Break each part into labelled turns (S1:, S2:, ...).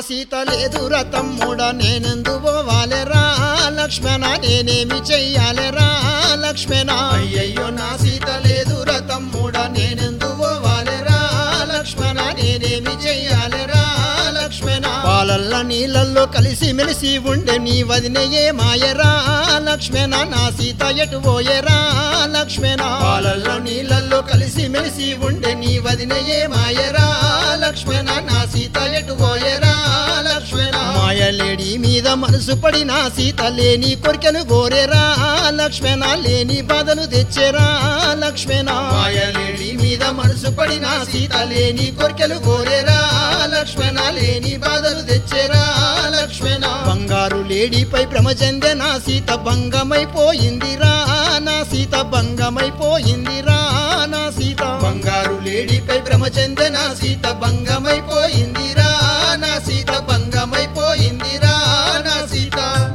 S1: సీత లేదురా తమ్ముడ నేనెందు పోవాలెరా లక్ష్మణ నేనేమి చెయ్యాలెరా లక్ష్మణ అయ్యయ్యో నా సీత లేదురా తమ్ముడ నేనెందు పోవాలెరా లక్ష్మణ నేనేమి చెయ్యాలెరా లక్ష్మణ పాలల్ల నీళ్ళల్లో కలిసి మెలిసి ఉండే నీ వదినయే మాయరా లక్ష్మణ నా సీత ఎటు పోయరా లక్ష్మణ పాలల్లో నీళ్ళల్లో కలిసి మెలిసి ఉండే నీ వదినయే మాయరా లక్ష్మణ నా సీత ఎటు పోయరా లక్ష్మణ మాయలేడి మీద మనసు పడి నా సీత లేని కొరికెను గోరేరా లక్ష్మణ లేని బాధను తెచ్చేరా లక్ష్మణ మాయలేడి మీద మనసు పడి నా సీత లేని కొరికెలు గోరేరా లక్ష్మణ లేని బాధలు తెచ్చేరా లక్ష్మణ బంగారు లేడీపై భ్రమ చెందే నా సీత భంగమైపోయిందిరా నా సీత భంగమైపోయిందిరా నా సీత బంగారు లేడీపై భ్రమ చెందే నా సీత భంగమైపోయిందిరా నా సీత భంగమైపోయిందిరా నా సీత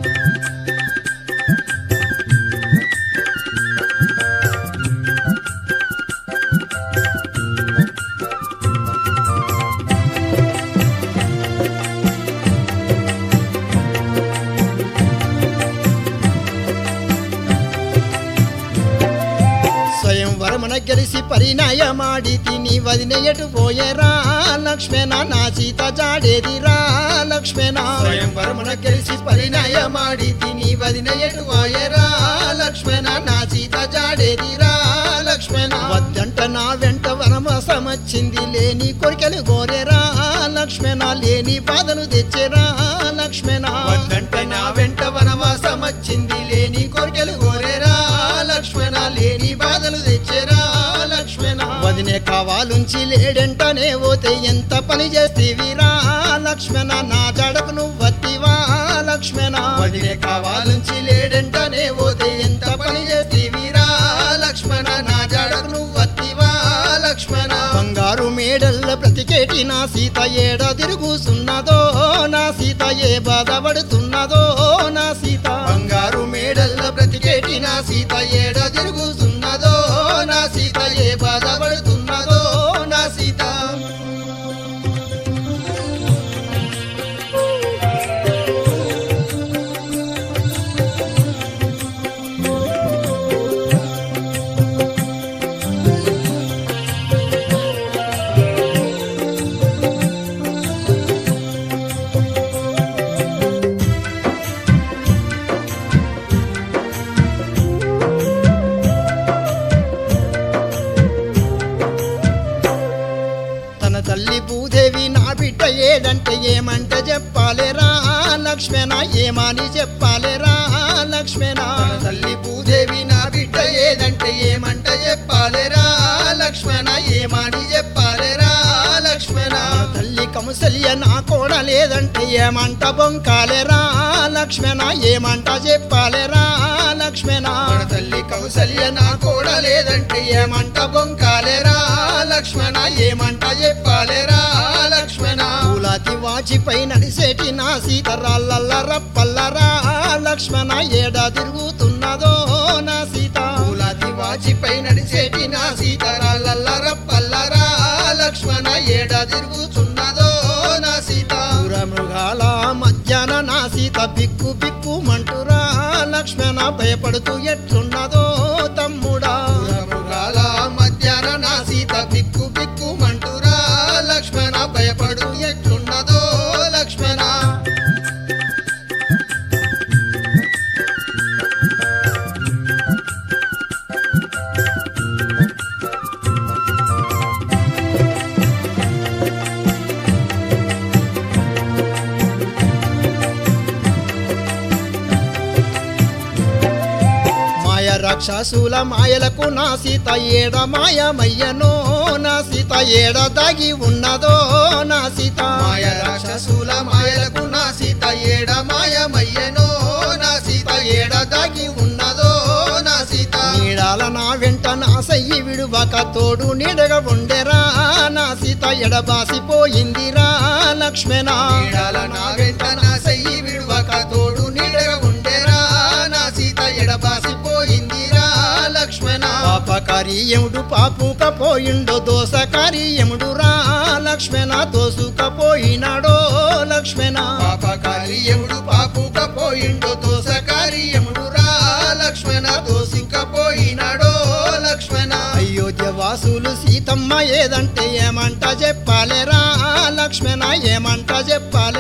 S1: స్వయంవరమున గెలిసి పరిణయమాడి తిని వదినయటు పోయేరా లక్ష్మణ నా సీత జాడేదిరా లక్ష్మణ స్వయంవరమున గెలిసి పరిణయమాడి తిని వదినయటు పోయేరా లక్ష్మణ నా సీత జాడేదిరా లక్ష్మణ వద్దంట నా వెంట వనవాసమచ్చింది లేని కొరికెలు గోరేరా లక్ష్మణ లేని బాధను తెచ్చేరా లక్ష్మణ వద్దంట నా వెంట వనవాసమచ్చింది లేని కొరికెలు గోరేరా లక్ష్మణ లేని బాధలు తెచ్చేరా లక్ష్మణ వదినే కావాలుంచి లేడంటనే పోతే ఎంత పని చేస్తీవిరా లక్ష్మణ నా జడకు నువ్వు వత్తివా లక్ష్మణ వదినే కావాలుంచి లేడంటనే పోతే ఎంత పని చేస్తీవిరా లక్ష్మణ నా జడకు నువ్వు వత్తివా లక్ష్మణ బంగారు మేడల్ల బ్రతికేటి నా సీత ఏడ తిరుగుతున్నదో నా సీత ఏ బాధపడుతున్నదో నా సీత బంగారు మేడల్ల బ్రతికేటి నా సీత ఏడ తిరుగుతున్నదో నా సీత ఏ బాధపడుతున్నదో నా సీత తన తల్లి భూదేవి నా బిడ్డ ఏదంటే ఏమంటే చెప్పాలేరా లక్ష్మణ ఏమని చెప్పాలేరా లక్ష్మణ తన తల్లి భూదేవి నా బిడ్డ ఏదంటే ఏమంట చెప్పాలేరా లక్ష్మణ ఏమని చెప్పాలేరా లక్ష్మణ తల్లి కౌసల్య నా కోడ లేదంటే ఏమంట బొంకాలేరా లక్ష్మణ ఏమంట చెప్పాలేరా లక్ష్మణ తల్లి కౌసల్య నా కోడ లేదంటే ఏమంట బొంకాలేరా లక్ష్మణ ఏమంట చెప్పాలేరా లక్ష్మణ పూలాతి వాచిపై నడిసేటి నా సీతరాళ్ళ రప్పల్లరా లక్ష్మణ ఏడా తిరుగుతున్నదో నా సీత పూలాతి వాచిపై నడిసేటి నా సీతరాళ్ళ రప్పల్లరా లక్ష్మణ ఏడా తిరుగుతున్నదో నా సీత పుర మృగాల మధ్యాహ్న నా సీత బిక్కు బిక్కు మంటురా లక్ష్మణ భయపడుతూ ఎట్లున్నదో తమ్ముడా పుర మృగాల మధ్యాహ్న నా సీత బిక్కు బిక్కు మంటురా లక్ష్మణ భయపడు ఎట్లున్నదో లక్ష్మణ మాయ రాక్షసుల మాయలకు నా సీత ఏడ మాయమయ్యనో నా సీత ఏడ దాగి ఉన్నదో నా సీత మాయ రాక్షసుల మాయలకు నా సీత ఏడ మాయమయ్యనో నా సీత ఏడ దాగి ఉన్నదో నా సీత నీడాల నా వెంట నా సయ్యి విడువక తోడు నీడగా ఉండెరా నా సీత ఎడబాసిపోయిందిరా లక్ష్మణ నీడాల నా వెంట నా సయ్యి విడువక తోడు నీడగా ఉండెరా నా సీత ఎడబాసిపోయిందిరా లక్ష్మణ పాపక పాపకారి ఎముడు పాపుకపోయిండో దోసకారి ఎముడు రా లక్ష్మణ తోసుకపోయినాడో లక్ష్మణ
S2: పాపకారి ఎముడు పాపుకపోయిండో దోసకారి ఎముడు రా లక్ష్మణ దోసికపోయినాడో లక్ష్మణ
S1: అయోధ్య వాసులు సీతమ్మ ఏదంటే ఏమంట చెప్పాలేరా లక్ష్మణ ఏమంట చెప్పాలి